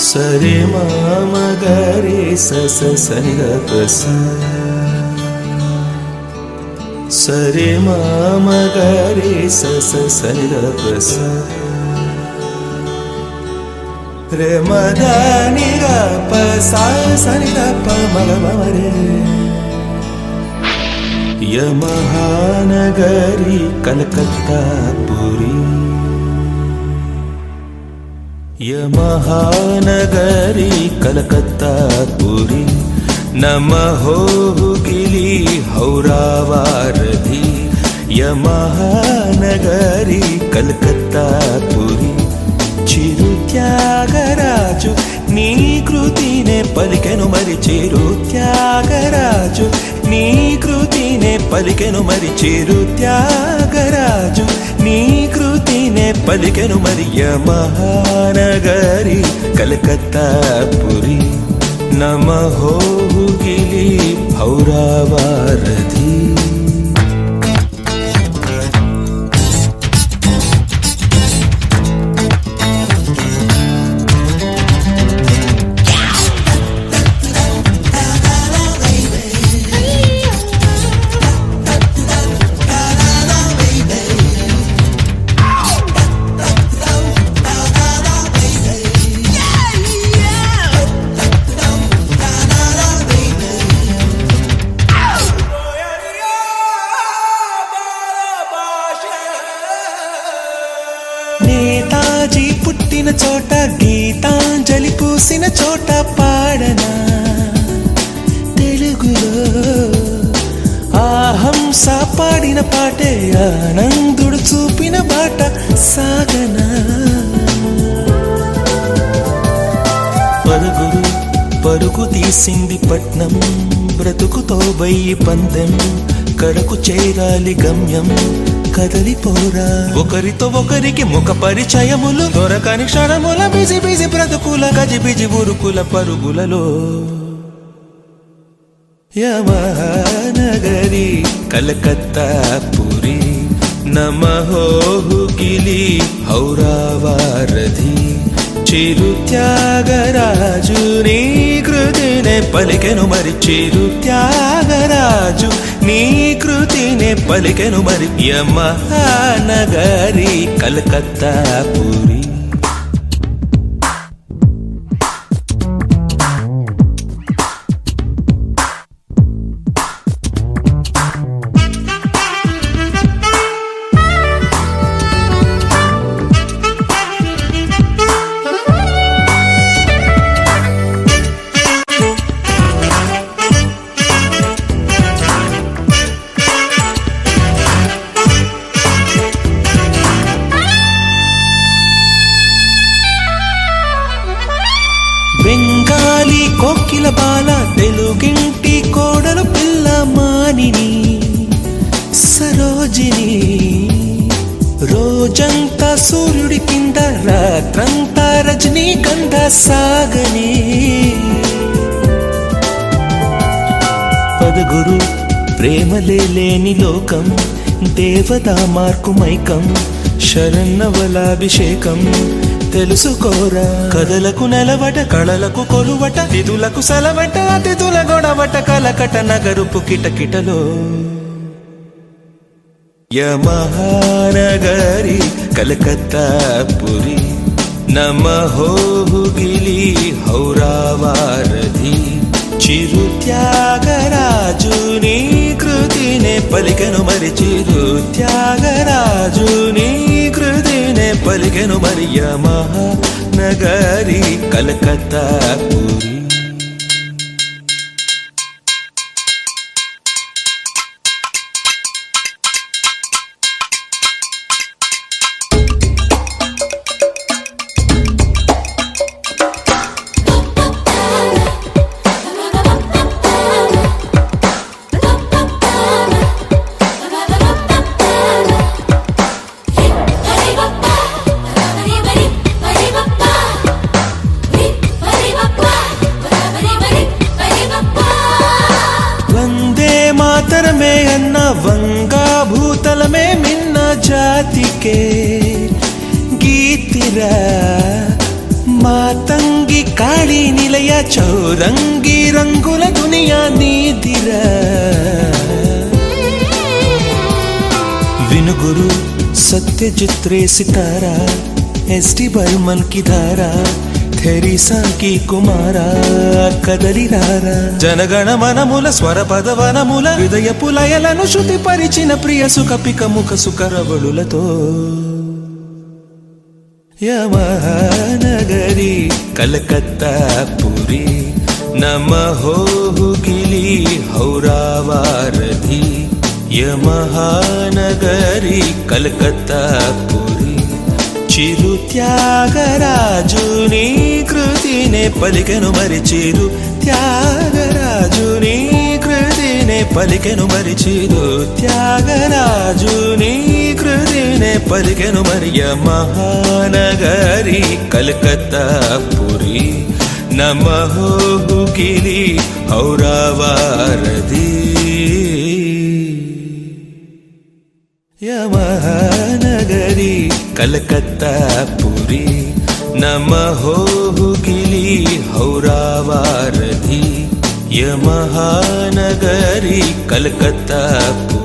సరే మామ గరే సస సనిద ప్రస సరే మామ గరే సస సనిద ప్రస రే మద నిగ ప సా సనిద ప మగ మరే యమహానగరి కలకత్తా పురి యమహానగరి కలకత్తా పురి నమహోగిలి హౌరావారధి యమహానగరి కలకత్తా పురి చిరు త్యాగరాజు నీ కృతినే పలికెను మరి చిరు త్యాగరాజు నీ కృతినే పలికెను మరి చిరు త్యాగరాజు నీ కృతినే పలికెను మరి యమహానగరి కలకత్తా పురి నమహోగిలి హౌరావారధి నేతాజీ పుట్టిన చోట గీతాంజలి పూసిన చోట పాడనా తెలుగులో ఆహంస పాడిన పాటే ఆనందుడు చూపిన బాట సాగనా పరుగురు పరుగు తీసింది పట్నం బ్రతుకుతో బయ్యి పందెం కడకు చేరాలి గమ్యం కదలిపోరా ఒకరితో ఒకరికి ముఖ పరిచయములు దొరకని క్షణముల బిజి బిజి బ్రతుకుల గజిబిజి ఉరుకుల పరుగులలో యమహానగరి కలకత్తా పురి నమహోగిలి హౌరావారధి చిరు త్యాగరాజు నీ కృతినే పలికెను మరి చిరు త్యాగరాజు నీ కృతినే పలికెను మరి యమహానగరి కలకత్తా పురి బెంగాలీ కోకిల బాల తెలుగింటి కోడలు పిల్ల మానిని సరోజిని రోజంతా సూర్యుడి కింద రాత్రంతా రజనీగంధ సాగని పదగురు ప్రేమలే లేని లోకం దేవతా మార్కు మైకం శరన్నవలాభిషేకం తెలుసుకోరా కథలకు నెలవట కళలకు కొలువట తిథులకు సెలవట అతిథుల గొడవట కలకట నగరుపు కిటకిటలో యమహానగరి కలకత్తా పురి నమహోగిలి హౌరావారధి చిరు త్యాగరాజు నీ కృతినే పలికెను మరి చిరు త్యాగరాజు నీ కృతినే పలికెను మరి యమహానగరి కలకత్తా పురి వందే మాతరమే అన్న వంగా భూతలమే మిన్న జాతికే గీతిరా మాతంగి కాళీ నిలయ చౌరంగి రంగుల దునియా నీదిరా వినుగురు సత్యజిత్ రే సితారా ఎస్టి బర్మన్ కి ధారా థెరిసా కి కుమారా కదలిరారా జనగణ మనముల స్వర పదవనముల హృదయ పులయలను శృతి పరిచిన ప్రియ సుఖ పిక ముఖ సుకరవళులతో యమహానగరి కలకత్తా పురి నమహోహుగిలి హౌరావారధి యమహానగరి కలకత్తా పురి చిరు త్యాగరాజుని కృతినే పలికెను మరి చిరు త్యాగరాజుని కృతినే పలికెను మరి చిరు త్యాగరాజుని కృతినే పలికెను మరి మహానగరి కలకత్తా పురి నమహోగిలి ఔరావారధి యమహానగరి కలకత్తా పురి నమహోగిలి హౌరావారధి యమహానగరి కలకత్తా పురి